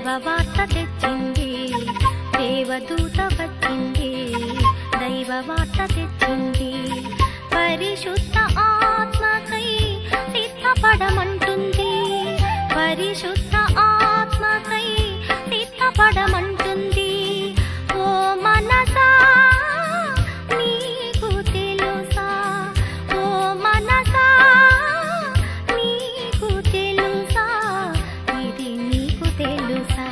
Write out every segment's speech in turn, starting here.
దైవ వార్త తెచ్చింది దేవదూత వచ్చింది దైవ వార్త తెచ్చింది పరిశుద్ధ ఆత్మకై సిద్ధపడమంటుంది పరిశుద్ధ ఆత్మకై సిద్ధపడమంటుంది ఓ మనసా నీకు తెలుసా ఓ మనసా నీకు తెలుసా ఇది నీకు తెలుసా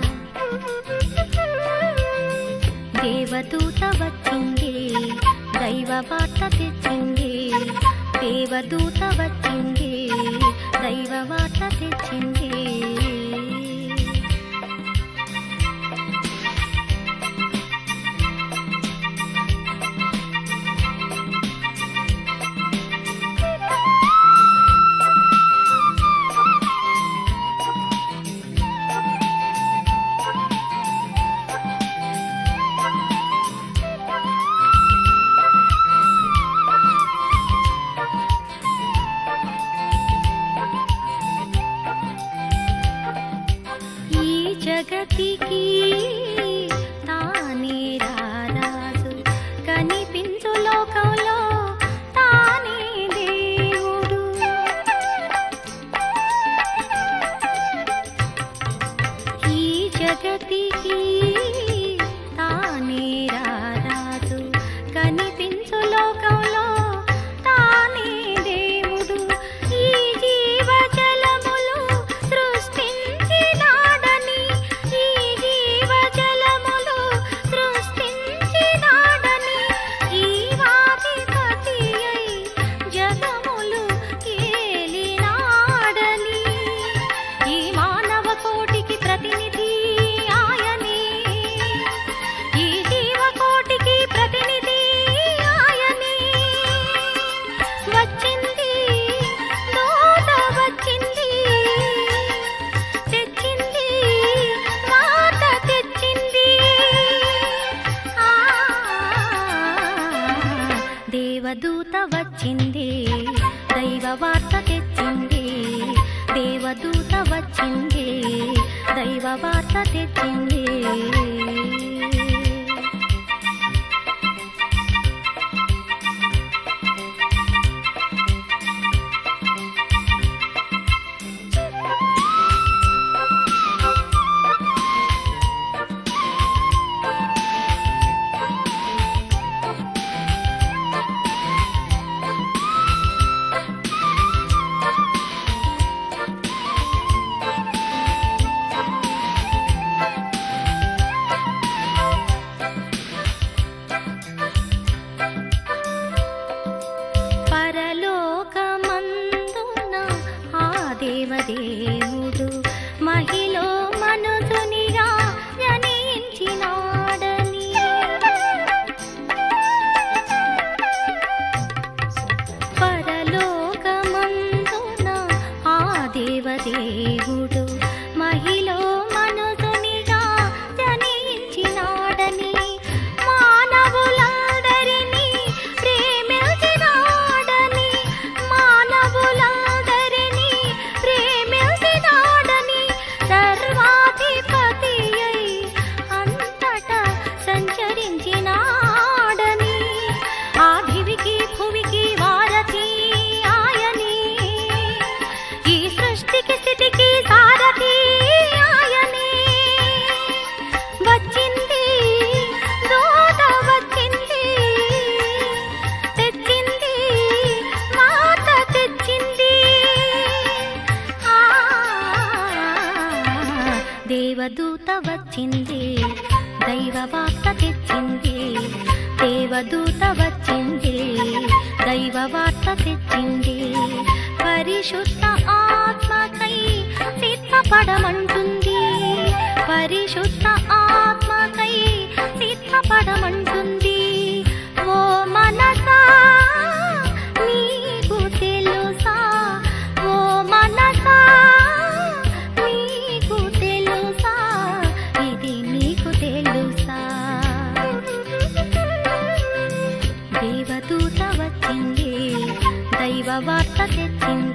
దేవదూత వచ్చింది దైవ వార్త తెచ్చింది దేవదూత వచ్చింది దైవ వార్త తెచ్చింది ఈ జగతికి తానే రారాజు కనిపించు లోకంలో తానే దేవుడు ఈ జగతికి తానే రారాజు కనిపించు లోకంలో తానే దేవుడు ఈ జీవజలములు సృష్టించినాడని ఈ జీవజలములు సృష్టించినాడని జీవాధిపతి అయి జగములు ఏలినాడని ఈ మానవ కోటికి ప్రతినిధి ఆయనే ఈ జీవకోటికి ప్రతినిధి ఆయనే వచ్చింది దూత వచ్చింది తెచ్చింది మాట తెచ్చింది ఆ దేవదూత వచ్చింది దైవ వార్త తెచ్చింది దేవదూత వచ్చింది దైవ వార్త తెచ్చింది పరలోకమందున ఆ దేవదేవుడు మహిలో మనుజునిగా జనించినాడని పరలోకమందున ఆ దేవదేవుడు మహిలో మనుజునిగా జనించినాడని మానవులందరినీ ప్రేమించినాడని మానవులందరినీ ప్రేమించినాడని సర్వాధిపతి అయి అంతటా సంచరించినాడని ఆ దివికి భువికి వారధి ఆయనే ఈ సృష్టికి స్థితికి సారథి ఆయనే వచ్చింది దూత వచ్చింది తెచ్చింది మాట తెచ్చింది ఆ దేవదూత వచ్చింది దైవ వార్త తెచ్చింది దేవదూత వచ్చింది దైవ వార్త తెచ్చింది పరిశుద్ధ ఆత్మకై సిద్ధపడమంటుంది పరిశుద్ధ ఆత్మకై సిద్ధపడమంటుంది ఓ మనసా నీకు తెలుసా ఓ మనసా నీకు తెలుసా ఇది నీకు తెలుసా దేవదూత వచ్చింది దైవ వార్త తెచ్చింది